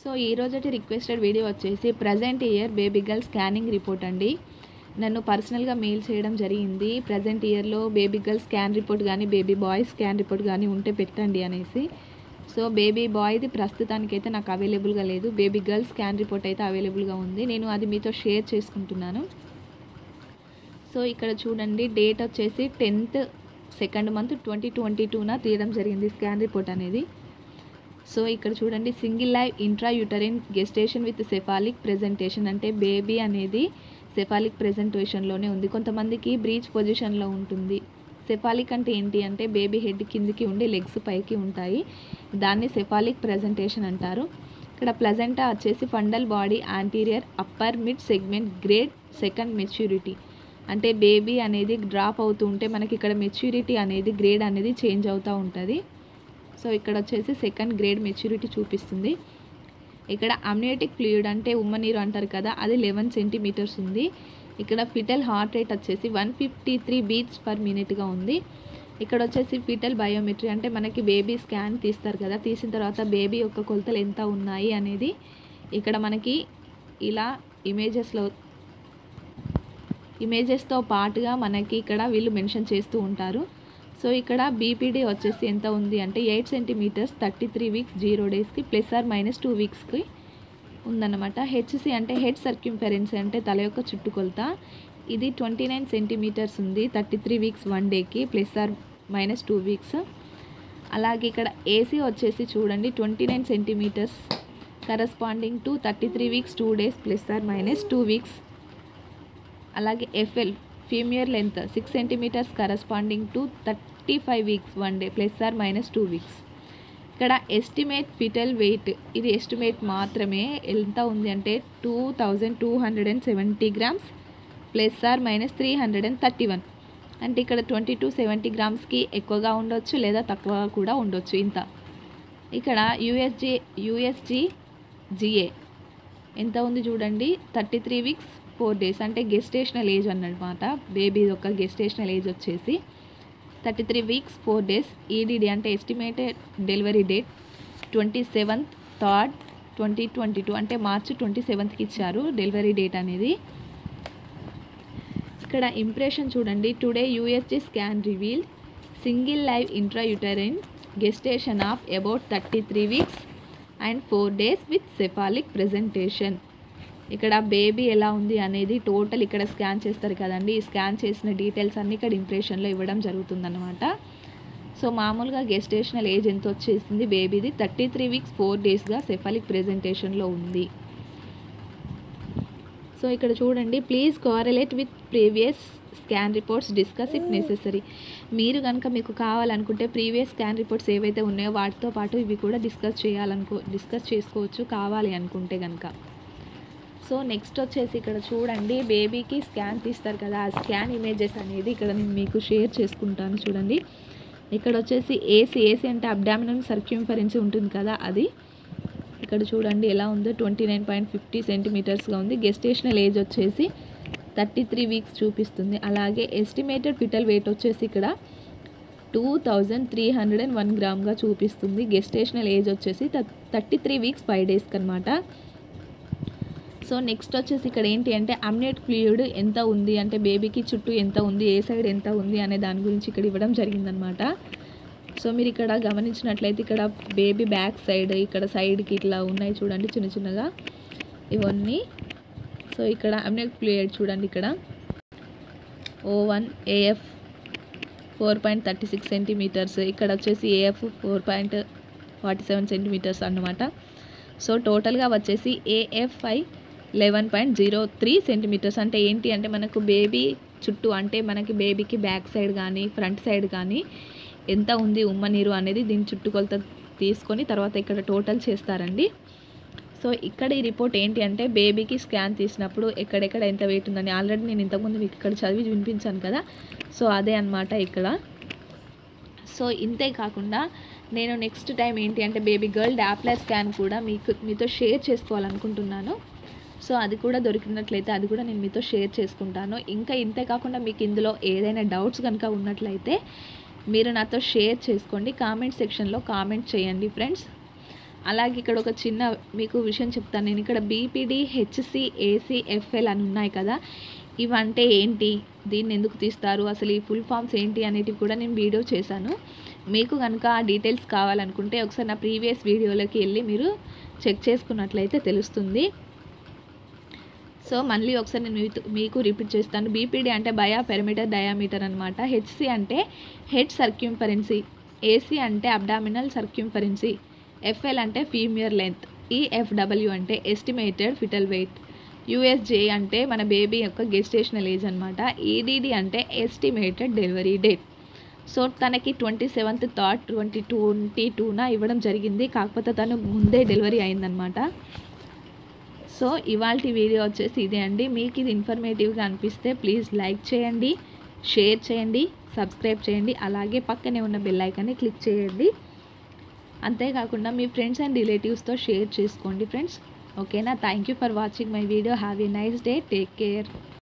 so ఈ రోజటి requested video వచ్చేసి present year baby girl scanning report అండి నన్ను పర్సనల్గా మెయిల్ చేయడం జరిగింది ప్రజెంట్ ఇయర్లో బేబీ గర్ల్ స్కాన్ రిపోర్ట్ కానీ బేబీ బాయ్ స్కాన్ రిపోర్ట్ కానీ ఉంటే పెట్టండి అనేసి సో బేబీ బాయ్ది ప్రస్తుతానికైతే నాకు అవైలబుల్గా లేదు బేబీ గర్ల్ స్కాన్ రిపోర్ట్ అయితే అవైలబుల్గా ఉంది నేను అది మీతో షేర్ చేసుకుంటున్నాను సో ఇక్కడ చూడండి డేట్ వచ్చేసి tenth second month twenty twenty టూన తీయడం జరిగింది స్కాన్ రిపోర్ట్ అనేది సో ఇక్కడ చూడండి single live intra uterine gestation with cephalic presentation అంటే బేబీ అనేది సెఫాలిక్ ప్రెజెంటేషన్లోనే ఉంది కొంతమందికి బ్రీచ్ పొజిషన్లో ఉంటుంది సెఫాలిక్ అంటే ఏంటి అంటే బేబీ హెడ్ కిందికి ఉండి లెగ్స్ పైకి ఉంటాయి దాన్ని సెఫాలిక్ ప్రెజెంటేషన్ అంటారు ఇక్కడ ప్లజెంటా వచ్చేసి fundal body anterior upper mid segment grade second maturity అంటే బేబీ అనేది డ్రాప్ అవుతూ ఉంటే మనకి ఇక్కడ మెచ్యూరిటీ అనేది గ్రేడ్ అనేది చేంజ్ అవుతూ ఉంటుంది సో ఇక్కడ వచ్చేసి సెకండ్ గ్రేడ్ మెచ్యూరిటీ చూపిస్తుంది ఇక్కడ అమ్నియోటిక్ ఫ్లూయిడ్ అంటే ఉమ్మనీరు అంటారు కదా అది లెవెన్ సెంటీమీటర్స్ ఉంది ఇక్కడ ఫిటల్ హార్ట్ రేట్ వచ్చేసి one fifty three beats per మినిట్గా ఉంది ఇక్కడ వచ్చేసి ఫిటల్ బయోమెట్రీ అంటే మనకి బేబీ స్కాన్ తీస్తారు కదా తీసిన తర్వాత బేబీ యొక్క కొలతలు ఎంత ఉన్నాయి అనేది ఇక్కడ మనకి ఇలా ఇమేజెస్లో ఇమేజెస్తో పాటుగా మనకి ఇక్కడ వీళ్ళు మెన్షన్ చేస్తూ ఉంటారు సో ఇక్కడ బీపీడీ వచ్చేసి ఎంత ఉంది అంటే eight centimetres thirty three weeks zero డేస్కి ప్లస్ ఆర్ మైనస్ టూ వీక్స్కి ఉందన్నమాట హెచ్సి అంటే హెడ్ సర్క్యూంఫెరెన్స్ అంటే తల యొక్క చుట్టుకొలత ఇది ట్వంటీ నైన్ సెంటీమీటర్స్ ఉంది థర్టీ త్రీ వీక్స్ వన్ డేకి plus or minus two weeks అలాగే ఇక్కడ ఏసీ వచ్చేసి చూడండి twenty nine centimetres corresponding to thirty three weeks two days plus or minus two weeks అలాగే FL femur length six centimetres corresponding to thirty five weeks one day plus or minus two weeks ఇక్కడ estimate fetal weight ఇది estimate మాత్రమే ఎంత ఉంది అంటే two thousand two hundred and seventy grams plus or minus three hundred and thirty one అంటే ఇక్కడ twenty to seventy గ్రామ్స్కి ఎక్కువగా ఉండొచ్చు లేదా తక్కువగా కూడా ఉండొచ్చు ఇంత ఇక్కడ యూఎస్జి యూఎస్జి జిఏ ఎంత ఉంది చూడండి thirty three weeks four days అంటే గెస్టేషనల్ ఏజ్ అన్నమాట బేబీ యొక్క గెస్టేషనల్ ఏజ్ వచ్చేసి thirty three weeks four days EDD అంటే estimated delivery date twenty seventh third twenty twenty two అంటే మార్చి ట్వంటీ సెవెంత్కి ఇచ్చారు డెలివరీ డేట్ అనేది ఇక్కడ ఇంప్రెషన్ చూడండి today USG scan reveal single live intrauterine gestation of about thirty three weeks and four days with cephalic presentation ఇక్కడ baby ఎలా ఉంది అనేది total ఇక్కడ స్కాన్ చేస్తారు కదండి ఈ స్కాన్ చేసిన డీటెయిల్స్ అన్నీ ఇక్కడ ఇంప్రెషన్లో ఇవ్వడం జరుగుతుందన్నమాట సో మామూలుగా గెస్టేషనల్ ఏజ్ ఎంత వచ్చేసింది బేబీది థర్టీ త్రీ వీక్స్ ఫోర్ డేస్గా సెఫాలిక్ ప్రెజెంటేషన్లో ఉంది సో ఇక్కడ చూడండి please correlate with previous scan reports discuss if necessary మీరు కనుక మీకు కావాలనుకుంటే ప్రీవియస్ స్కాన్ రిపోర్ట్స్ ఏవైతే ఉన్నాయో వాటితో పాటు ఇవి కూడా డిస్కస్ చేయాలనుకో డిస్కస్ చేసుకోవచ్చు కావాలి అనుకుంటే కనుక సో నెక్స్ట్ వచ్చేసి ఇక్కడ చూడండి బేబీకి స్కాన్ తీస్తారు కదా ఆ స్కాన్ ఇమేజెస్ అనేది ఇక్కడ నేను మీకు షేర్ చేసుకుంటాను చూడండి ఇక్కడ వచ్చేసి ఏసీ ఏసీ అంటే అబ్డామినల్ సర్క్యూంఫరెన్స్ ఉంటుంది కదా అది ఇక్కడ చూడండి ఎలా ఉందో ట్వంటీ నైన్ పాయింట్ ఫిఫ్టీ సెంటీమీటర్స్గా ఉంది గెస్టేషనల్ ఏజ్ వచ్చేసి థర్టీ త్రీ వీక్స్ చూపిస్తుంది అలాగే ఎస్టిమేటెడ్ ఫిటల్ వెయిట్ వచ్చేసి ఇక్కడ two thousand three hundred and one గ్రామ్గా చూపిస్తుంది గెస్టేషనల్ ఏజ్ వచ్చేసి థర్టీ త్రీ వీక్స్ ఫైవ్ డేస్కి అనమాట సో నెక్స్ట్ వచ్చేసి ఇక్కడ ఏంటి అంటే అమ్నెట్ ఫ్లూయిడ్ ఎంత ఉంది అంటే బేబీకి చుట్టూ ఎంత ఉంది ఏ సైడ్ ఎంత ఉంది అనే దాని గురించి ఇక్కడ ఇవ్వడం జరిగిందనమాట సో మీరు ఇక్కడ గమనించినట్లయితే ఇక్కడ బేబీ బ్యాక్ సైడ్ ఇక్కడ సైడ్కి ఇట్లా ఉన్నాయి చూడండి చిన్న చిన్నగా ఇవన్నీ సో ఇక్కడ అమ్నెట్ ఫ్లూయిడ్ చూడండి ఇక్కడ O one AF four point thirty six centimetres ఇక్కడ వచ్చేసి AF four point forty seven centimetres అన్నమాట సో టోటల్గా వచ్చేసి AFI eleven point zero three centimetres అంటే ఏంటి అంటే మనకు బేబీ చుట్టూ అంటే మనకి బేబీకి బ్యాక్ సైడ్ కానీ ఫ్రంట్ సైడ్ కానీ ఎంత ఉంది ఉమ్మ నీరు అనేది దీని చుట్టుకొలత తీసుకొని తర్వాత ఇక్కడ టోటల్ చేస్తారండి సో ఇక్కడ ఈ రిపోర్ట్ ఏంటి అంటే బేబీకి స్కాన్ తీసినప్పుడు ఎక్కడెక్కడ ఎంత వెయిట్ ఉందని ఆల్రెడీ నేను ఇంతకుముందు మీకు ఇక్కడ చదివి వినిపించాను కదా సో అదే అనమాట ఇక్కడ సో ఇంతే కాకుండా నేను నెక్స్ట్ టైం ఏంటి అంటే బేబీ గర్ల్ డాప్లర్ స్కాన్ కూడా మీకు మీతో షేర్ చేసుకోవాలనుకుంటున్నాను సో అది కూడా దొరికినట్లయితే అది కూడా నేను మీతో షేర్ చేసుకుంటాను ఇంకా ఇంతే కాకుండా మీకు ఇందులో ఏదైనా డౌట్స్ కనుక ఉన్నట్లయితే మీరు నాతో షేర్ చేసుకోండి కామెంట్ సెక్షన్లో కామెంట్ చేయండి ఫ్రెండ్స్ అలాగే ఇక్కడ ఒక చిన్న మీకు విషయం చెప్తాను నేను ఇక్కడ బీపీడీ హెచ్సి ఏసీ ఎఫ్ఎల్ అని ఉన్నాయి కదా ఇవంటే ఏంటి దీన్ని ఎందుకు తీస్తారు అసలు ఈ ఫుల్ ఫామ్స్ ఏంటి అనేటివి కూడా నేను వీడియో చేశాను మీకు కనుక ఆ డీటెయిల్స్ కావాలనుకుంటే ఒకసారి నా ప్రీవియస్ వీడియోలోకి వెళ్ళి మీరు చెక్ చేసుకున్నట్లయితే తెలుస్తుంది సో మళ్ళీ ఒకసారి నేను మీతో- మీకు రిపీట్ చేస్తాను బీపీడీ అంటే బయా పెరమీటర్ డయామీటర్ అనమాట హెచ్సి అంటే హెడ్ సర్క్యూంఫరెన్సీ ఏసీ అంటే అబ్డామినల్ సర్క్యూంఫరెన్సీ ఎఫ్ఎల్ అంటే ఫీమియర్ లెంత్ ఈఎఫ్డబ్ల్యూ అంటే ఎస్టిమేటెడ్ ఫిటల్ వెయిట్ యూఎస్జే అంటే మన బేబీ యొక్క గెస్టేషనల్ ఏజ్ అనమాట ఈడీడీ అంటే ఎస్టిమేటెడ్ డెలివరీ డేట్ సో తనకి twenty seventh third twenty twenty టూన ఇవ్వడం జరిగింది కాకపోతే తను ముందే డెలివరీ అయిందనమాట సో ఇవాళ వీడియో వచ్చేసి ఇదే అండి మీకు ఇది ఇన్ఫర్మేటివ్గా అనిపిస్తే ప్లీజ్ లైక్ చేయండి షేర్ చేయండి సబ్స్క్రైబ్ చేయండి అలాగే పక్కనే ఉన్న బెల్ ఐకాన్ని క్లిక్ చేయండి అంతేకాకుండా మీ ఫ్రెండ్స్ అండ్ రిలేటివ్స్తో షేర్ చేసుకోండి ఫ్రెండ్స్ ఓకేనా thank you for watching my video have a nice day take care